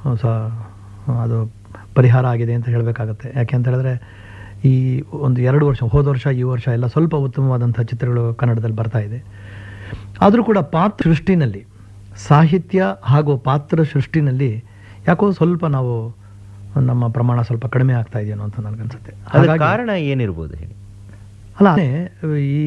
ಸ ಅದು ಪರಿಹಾರ ಆಗಿದೆ ಅಂತ ಹೇಳಬೇಕಾಗತ್ತೆ ಯಾಕೆ ಅಂತ ಹೇಳಿದ್ರೆ ಈ ಒಂದು ಎರಡು ವರ್ಷ ಹೋದ ವರ್ಷ ಈ ವರ್ಷ ಎಲ್ಲ ಸ್ವಲ್ಪ ಉತ್ತಮವಾದಂಥ ಚಿತ್ರಗಳು ಕನ್ನಡದಲ್ಲಿ ಬರ್ತಾ ಇದೆ ಆದರೂ ಕೂಡ ಪಾತ್ರ ಸೃಷ್ಟಿನಲ್ಲಿ ಸಾಹಿತ್ಯ ಹಾಗೂ ಪಾತ್ರ ಸೃಷ್ಟಿನಲ್ಲಿ ಯಾಕೋ ಸ್ವಲ್ಪ ನಾವು ನಮ್ಮ ಪ್ರಮಾಣ ಸ್ವಲ್ಪ ಕಡಿಮೆ ಆಗ್ತಾ ಇದೆಯೋ ಅಂತ ನನಗನ್ಸುತ್ತೆ ಅದಕ್ಕೆ ಹಾಗಾಗಿ ಕಾರಣ ಏನಿರ್ಬೋದು ಹೇಳಿ ಅಲ್ಲ ಅದೇ ಈ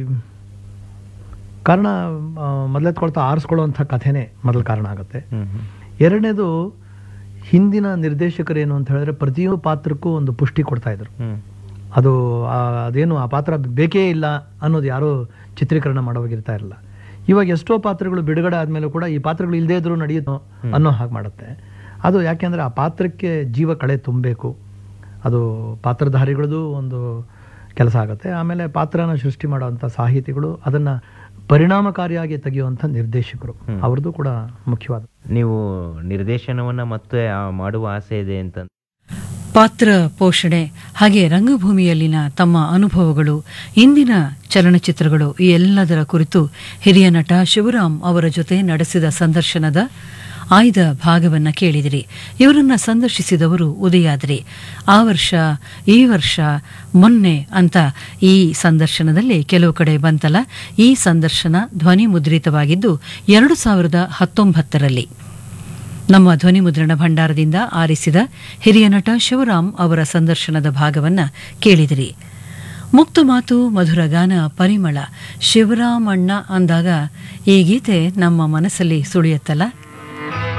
ಕಾರಣ ಮೊದಲೆತ್ಕೊಳ್ತಾ ಆರಿಸ್ಕೊಳ್ಳುವಂಥ ಕಥೆನೇ ಮೊದಲು ಕಾರಣ ಆಗುತ್ತೆ ಹ್ಮ್ ಹ್ಮ್. ಎರಡನೇದು ಹಿಂದಿನ ನಿರ್ದೇಶಕರೇನು ಅಂತ ಹೇಳಿದ್ರೆ ಪ್ರತಿಯೊಂದು ಪಾತ್ರಕ್ಕೂ ಒಂದು ಪುಷ್ಟಿ ಕೊಡ್ತಾ ಇದ್ರು ಹ್ಮ್ ಅದು ಆ- ಅದೇನು ಆ ಪಾತ್ರ ಬೇಕೇ ಇಲ್ಲ ಅನ್ನೋದು ಯಾರೂ ಚಿತ್ರೀಕರಣ ಮಾಡೋವಾಗಿರ್ತಾ ಇರಲ್ಲ ಇವಾಗ ಎಷ್ಟೋ ಪಾತ್ರಗಳು ಬಿಡುಗಡೆ ಆದಮೇಲೂ ಕೂಡ ಈ ಪಾತ್ರಗಳು ಇಲ್ಲದೇ ಇದ್ರೂ ನಡೆಯುತ್ತೋ ಅನ್ನೋ ಹಾಗೆ ಮಾಡುತ್ತೆ ಅದು ಯಾಕೆಂದರೆ ಆ ಪಾತ್ರಕ್ಕೆ ಜೀವ ಕಳೆ ತುಂಬಬೇಕು ಅದು ಪಾತ್ರಧಾರಿಗಳದ್ದು ಒಂದು ಕೆಲಸ ಆಗುತ್ತೆ ಆಮೇಲೆ ಪಾತ್ರನ ಸೃಷ್ಟಿ ಮಾಡುವಂಥ ಸಾಹಿತಿಗಳು ಅದನ್ನು ಪರಿಣಾಮಕಾರಿಯಾಗಿ ತೆಗೆಯುವಂಥ ನಿರ್ದೇಶಕರು ಅವ್ರದ್ದು ಕೂಡ ಮುಖ್ಯವಾದ ನೀವು ನಿರ್ದೇಶನವನ್ನ ಮತ್ತೆ ಆ ಮಾಡುವ ಆಸೆ ಇದೆ ಅಂತ ಪಾತ್ರ ಪೋಷಣೆ ಹಾಗೆ ರಂಗಭೂಮಿಯಲ್ಲಿನ ತಮ್ಮ ಅನುಭವಗಳು ಇಂದಿನ ಚಲನಚಿತ್ರಗಳು ಈ ಎಲ್ಲದರ ಕುರಿತು ಹಿರಿಯ ನಟ ಶಿವರಾಮ್ ಅವರ ಜೊತೆ ನಡೆಸಿದ ಸಂದರ್ಶನದ ಆಯ್ದ ಭಾಗವನ್ನ ಕೇಳಿದಿರಿ ಇವರನ್ನ ಸಂದರ್ಶಿಸಿದವರು ಉದಯಾದ್ರಿ ಆ ವರ್ಷ ಈ ವರ್ಷ ಮೊನ್ನೆ ಅಂತ ಈ ಸಂದರ್ಶನದಲ್ಲಿ ಕೆಲವು ಕಡೆ ಬಂತಲ್ಲ ಈ ಸಂದರ್ಶನ ಧ್ವನಿ ಮುದ್ರಿತವಾಗಿದ್ದು ಎರಡು ಸಾವಿರದ ಹತ್ತೊಂಬತ್ತರಲ್ಲಿ ನಮ್ಮ ಧ್ವನಿ ಮುದ್ರಣ ಭಂಡಾರದಿಂದ ಆರಿಸಿದ ಹಿರಿಯ ನಟ ಶಿವರಾಮ್ ಅವರ ಸಂದರ್ಶನದ ಭಾಗವನ್ನ ಕೇಳಿದಿರಿ ಮುಕ್ತ ಮಾತು ಮಧುರ ಗಾನ ಪರಿಮಳ ಶಿವರಾಮಣ್ಣ ಅಂದಾಗ ಈ ಗೀತೆ ನಮ್ಮ ಮನಸ್ಸಲ್ಲಿ ಸುಳಿಯುತ್ತಲ್ಲ